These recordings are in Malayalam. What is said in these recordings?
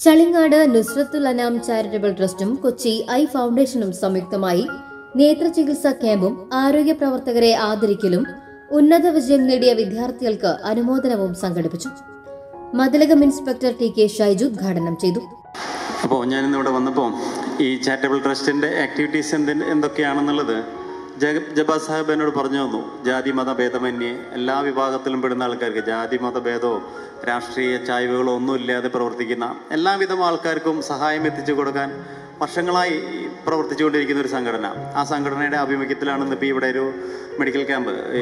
ചളിങ്ങാട് നുസ്രത്തുൽ അനാം ചാരിറ്റബിൾ ട്രസ്റ്റും കൊച്ചി ഐ ഫൗണ്ടേഷനും സംയുക്തമായി നേത്ര ചികിത്സാ ക്യാമ്പും ആരോഗ്യ പ്രവർത്തകരെ ആദരിക്കലും ഉന്നത വിജയം നേടിയ വിദ്യാർത്ഥികൾക്ക് അനുമോദനവും സംഘടിപ്പിച്ചു Mathilakam inspector T K Shaiju ഉദ്ഘാടനം ചെയ്തു അപ്പോൾ ഞാനിന്നിവിടെ വന്നപ്പോൾ ഈ ചാരിറ്റബിൾ ട്രസ്റ്റിൻ്റെ ആക്ടിവിറ്റീസ് എന്തി എന്തൊക്കെയാണെന്നുള്ളത് ജഗ ജബാ സാഹിബ് എന്നോട് പറഞ്ഞു തന്നു ജാതി മത ഭേദമന്യേ എല്ലാ വിഭാഗത്തിലും പെടുന്ന ആൾക്കാർക്ക് ജാതി മത ഭേദമോ രാഷ്ട്രീയ ചായ്വുകളോ ഒന്നുമില്ലാതെ പ്രവർത്തിക്കുന്ന എല്ലാവിധം ആൾക്കാർക്കും സഹായം എത്തിച്ചു കൊടുക്കാൻ വർഷങ്ങളായി പ്രവർത്തിച്ചുകൊണ്ടിരിക്കുന്ന ഒരു സംഘടന ആ സംഘടനയുടെ ആഭിമുഖ്യത്തിലാണ് ഇന്നിപ്പോൾ ഇവിടെ ഒരു മെഡിക്കൽ ക്യാമ്പ് ഈ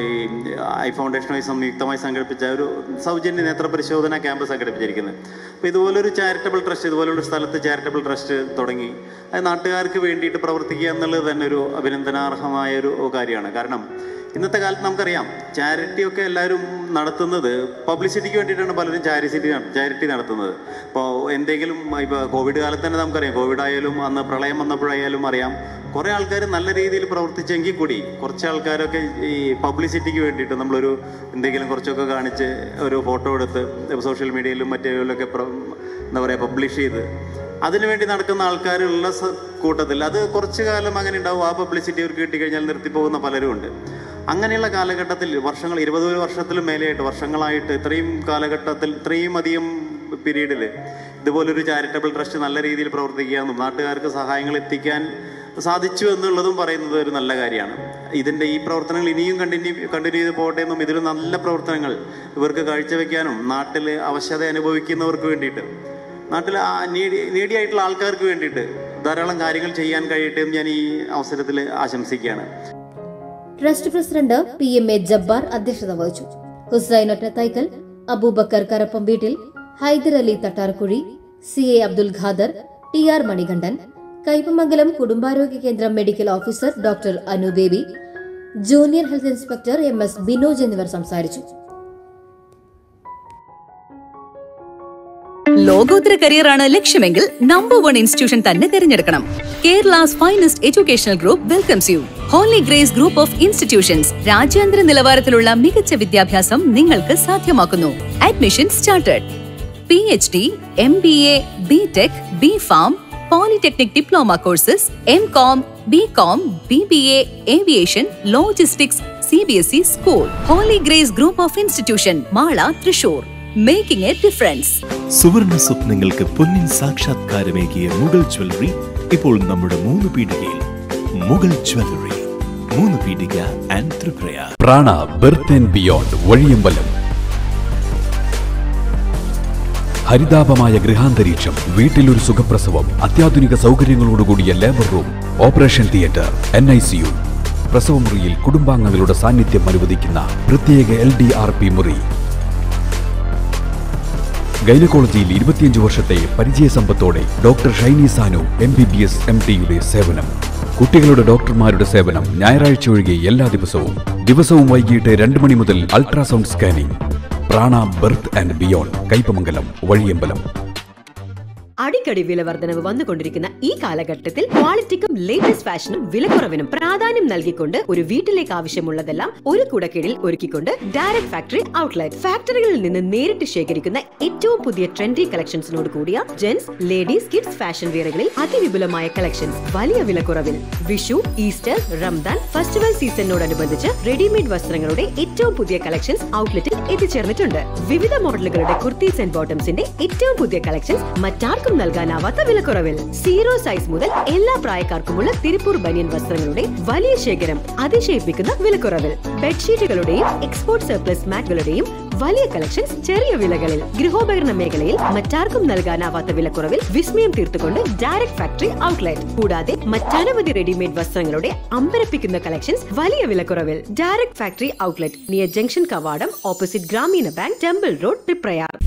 ഐ ഫൗണ്ടേഷനുമായി സംയുക്തമായി സംഘടിപ്പിച്ച ഒരു സൗജന്യ നേത്ര പരിശോധന ക്യാമ്പ് സംഘടിപ്പിച്ചിരിക്കുന്നത് അപ്പോൾ ഇതുപോലൊരു ചാരിറ്റബിൾ ട്രസ്റ്റ് ഇതുപോലൊരു സ്ഥലത്ത് ചാരിറ്റബിൾ ട്രസ്റ്റ് തുടങ്ങി അത് നാട്ടുകാർക്ക് വേണ്ടിയിട്ട് പ്രവർത്തിക്കുക എന്നുള്ളത് തന്നെ ഒരു അഭിനന്ദനാർഹമായ ഒരു കാര്യമാണ് കാരണം ഇന്നത്തെ കാലത്ത് നമുക്കറിയാം ചാരിറ്റി ഒക്കെ എല്ലാവരും നടത്തുന്നത് പബ്ലിസിറ്റിക്ക് വേണ്ടിയിട്ടാണ് പലരും ചാരിറ്റി ചാരിറ്റി നടത്തുന്നത് ഇപ്പോൾ എന്തെങ്കിലും ഇപ്പോൾ കോവിഡ് കാലത്ത് തന്നെ നമുക്കറിയാം കോവിഡ് ആയാലും അന്ന് പ്രളയം വന്നപ്പോഴായാലും അറിയാം കുറേ ആൾക്കാർ നല്ല രീതിയിൽ പ്രവർത്തിച്ചെങ്കിൽ കൂടി കുറച്ച് ആൾക്കാരൊക്കെ ഈ പബ്ലിസിറ്റിക്ക് വേണ്ടിയിട്ട് നമ്മളൊരു എന്തെങ്കിലും കുറച്ചൊക്കെ കാണിച്ച് ഒരു ഫോട്ടോ എടുത്ത് സോഷ്യൽ മീഡിയയിലും മറ്റേതിലൊക്കെ പ്ര- എന്താ പറയുക പബ്ലിഷ് ചെയ്ത് അതിനുവേണ്ടി നടക്കുന്ന ആൾക്കാരുള്ള സ- കൂട്ടത്തിൽ അത് കുറച്ച് കാലം അങ്ങനെ ഉണ്ടാവും ആ പബ്ലിസിറ്റി അവർക്ക് കിട്ടിക്കഴിഞ്ഞാൽ നിർത്തിപ്പോകുന്ന പലരും ഉണ്ട് അങ്ങനെയുള്ള കാലഘട്ടത്തിൽ വർഷങ്ങൾ ഇരുപത് വർഷത്തിലും മേലെയായിട്ട് വർഷങ്ങളായിട്ട് ഇത്രയും കാലഘട്ടത്തിൽ ഇത്രയും അധികം പീരീഡിൽ ഇതുപോലൊരു ചാരിറ്റബിൾ ട്രസ്റ്റ് നല്ല രീതിയിൽ പ്രവർത്തിക്കുക എന്നും നാട്ടുകാർക്ക് സഹായങ്ങൾ എത്തിക്കാൻ സാധിച്ചു എന്നുള്ളതും പറയുന്നത് ഒരു നല്ല കാര്യമാണ് ഇതിൻ്റെ ഈ പ്രവർത്തനങ്ങൾ ഇനിയും കണ്ടിന്യൂ കണ്ടിന്യൂ ചെയ്ത് പോകട്ടെ എന്നും ഇതിലും നല്ല പ്രവർത്തനങ്ങൾ ഇവർക്ക് കാഴ്ചവെക്കാനും നാട്ടിൽ അവശത അനുഭവിക്കുന്നവർക്ക് വേണ്ടിയിട്ട് നാട്ടിൽ നീഡി നീഡിയായിട്ടുള്ള ആൾക്കാർക്ക് വേണ്ടിയിട്ട് ധാരാളം കാര്യങ്ങൾ ചെയ്യാൻ കഴിയട്ടെ എന്ന് ഞാൻ ഈ അവസരത്തിൽ ആശംസിക്കുകയാണ് trust president P M A Jabbar അധ്യക്ഷത വഹിച്ചു ഹുസൈൻ ഒറ്റത്തൈക്കൽ അബൂബക്കർ കരപ്പം വീട്ടിൽ Haider Ali Thattarkuzhi C A Abdul Khader T R Manikandan Kaipamangalam കുടുംബാരോഗ്യ കേന്ദ്രം medical officer doctor Anu Baby junior health inspector M S Binoj എന്നിവർ സംസാരിച്ചു ലോകോത്തര കരിയറാണ് ലക്ഷ്യമെങ്കിൽ നമ്പർ വൺ ഇൻസ്റ്റിറ്റ്യൂഷൻ തന്നെ തിരഞ്ഞെടുക്കണം Kerala's finest educational group welcomes you Holy Grace group of institutions രാജ്യാന്തര നിലവാരത്തിലുള്ള മികച്ച വിദ്യാഭ്യാസം നിങ്ങൾക്ക് സാധ്യമാക്കുന്നു admission started P H D M B A B tech B pharm polytechnic diploma courses M com B com B B A aviation logistics C B S E school Holy Grace group of institution Mala Thrissur making a difference സുവർണ സ്വപ്നങ്ങൾക്ക് പൊന്നിൻ സാക്ഷാത്കാരമേകിയ മുഗൾ ജ്വല്ലറി ഇപ്പോൾ നമ്മുടെ മൂന്ന് പീടികയിൽ മുഗൾ ജ്വല്ലറി മൂന്ന് പീടിക and Tripura Prana birth and beyond Vazhiyambalam ഹരിതാപമായ ഗൃഹാന്തരീക്ഷം വീട്ടിലൊരു സുഖപ്രസവം അത്യാധുനിക സൗകര്യങ്ങളോടുകൂടിയ labour room operation theatre N I C U പ്രസവമുറിയിൽ കുടുംബാംഗങ്ങളുടെ സാന്നിധ്യം അനുവദിക്കുന്ന പ്രത്യേക എൽ ഡി ആർ പി മുറി ഗൈനക്കോളജിയിൽ ഇരുപത്തിയഞ്ച് വർഷത്തെ പരിചയസമ്പത്തോടെ doctor Shiny Sanu M B B S M ടിയുടെ സേവനം കുട്ടികളുടെ ഡോക്ടർമാരുടെ സേവനം ഞായറാഴ്ച ഒഴികെ എല്ലാ ദിവസവും ദിവസവും വൈകിട്ട് രണ്ട് മണി മുതൽ ultrasound scanning Prana birth and beyond Kaipamangalam Vazhiyambalam അടിക്കടി വില വർധനവ് വന്നുകൊണ്ടിരിക്കുന്ന ഈ കാലഘട്ടത്തിൽ ക്വാളിറ്റിക്കും ലേറ്റസ്റ്റ് ഫാഷനും വിലക്കുറവിനും പ്രാധാന്യം നൽകിക്കൊണ്ട് ഒരു വീട്ടിലേക്ക് ആവശ്യമുള്ളതെല്ലാം ഒരു കുടക്കീഴിൽ ഒരുക്കിക്കൊണ്ട് ഡയറക്ട് ഫാക്ടറി ഔട്ട്ലെറ്റ് ഫാക്ടറികളിൽ നിന്ന് നേരിട്ട് ശേഖരിക്കുന്ന ഏറ്റവും പുതിയ ട്രെൻഡി കളക്ഷൻസിനോട് കൂടിയ ജെന്റ്സ് ലേഡീസ് കിഡ്സ് ഫാഷൻ വെയറുകളിൽ അതിവിപുലമായ കളക്ഷൻസ് വലിയ വിലക്കുറവിൽ വിഷു ഈസ്റ്റർ റംദാൻ ഫെസ്റ്റിവൽ സീസണിനോടനുബന്ധിച്ച് റെഡിമെയ്ഡ് വസ്ത്രങ്ങളുടെ ഏറ്റവും പുതിയ കളക്ഷൻസ് ഔട്ട്ലെറ്റിൽ എത്തിച്ചേർന്നിട്ടുണ്ട് വിവിധ മോഡലുകളുടെ കുർത്തീസ് ആൻഡ് ബോട്ടംസിന്റെ ഏറ്റവും പുതിയ കളക്ഷൻസ് മറ്റാർക്കും നൽകാനാവാത്ത വിലക്കുറവിൽ സീറോ സൈസ് മുതൽ എല്ലാ പ്രായക്കാർക്കുമുള്ള തിരുപ്പൂർ ബനിയൻ വസ്ത്രങ്ങളുടെ വലിയ ശേഖരം അതിശയിപ്പിക്കുന്ന വിലക്കുറവിൽ ബെഡ്ഷീറ്റുകളുടെയും എക്സ്പോർട്ട് സർപ്ലസ് മാറ്റുകളുടെയും വലിയ കളക്ഷൻസ് ചെറിയ വിലകളിൽ ഗൃഹോപകരണ മേഖലയിൽ മറ്റാർക്കും നൽകാനാവാത്ത വിലക്കുറവിൽ വിസ്മയം തീർത്തുകൊണ്ട് ഡയറക്ട് ഫാക്ടറി ഔട്ട്ലെറ്റ് കൂടാതെ മറ്റനവധി റെഡിമെയ്ഡ് വസ്ത്രങ്ങളുടെ അമ്പരപ്പിക്കുന്ന കളക്ഷൻസ് വലിയ വിലക്കുറവിൽ direct factory outlet near junction കവാടം opposite Grameena bank temple road Triprayar